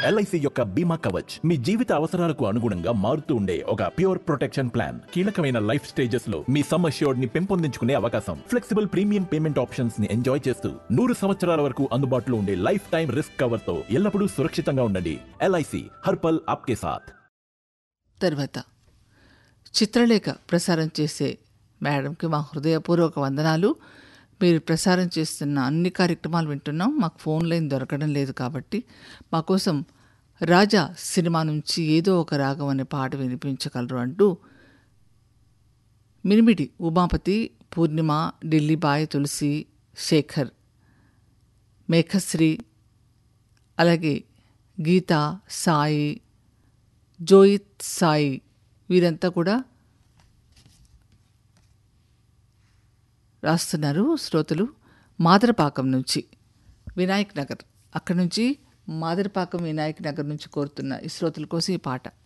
LIC యొక్క బీమా కవచ్ మీ జీవిత అవసరాలకు అనుగుణంగా మారుతూ ఉండే ఒక ప్యూర్ ప్రొటెక్షన్ ప్లాన్ కీలకమైన లైఫ్ స్టేజెస్ లో మీ సమ్ అష్యూర్డ్ ని పెంపొందించుకునే అవకాశం ఫ్లెక్సిబుల్ ప్రీమియం పేమెంట్ ఆప్షన్స్ ని ఎంజాయ్ చేస్తూ నూరు సంవత్సరాల వరకు అందుబాటులో ఉండే లైఫ్ టైం రిస్క్ కవర్ తో ఎల్లప్పుడూ సురక్షితంగా ఉండండి ఎల్ఐసి హర్పల్ ఆప్కే సాథ్ తర్వాత చిత్రలేఖ ప్రసారం చేసే మేడంకి మా హృదయపూర్వక వందనాలు మీరు ప్రసారం చేస్తున్న అన్ని కార్యక్రమాలు వింటున్నాం మాకు ఫోన్ లైన్ దొరకడం లేదు కాబట్టి మా కోసం రాజా సినిమా నుంచి ఏదో ఒక రాగం అనే పాట వినిపించగలరు అంటూ మినిమిడి ఉమాపతి పూర్ణిమ ఢిల్లీ బాయ్ తులసి శేఖర్ మేఘశ్రీ అలాగే గీత సాయి జోయిత్ సాయి వీరంతా కూడా రాస్తున్నారు శ్రోతలు మాదరపాకం నుంచి వినాయక్ నగర్ అక్కడి నుంచి మాదరపాకం వినాయక్ నగర్ నుంచి కోరుతున్న ఈ శ్రోతల కోసం ఈ పాట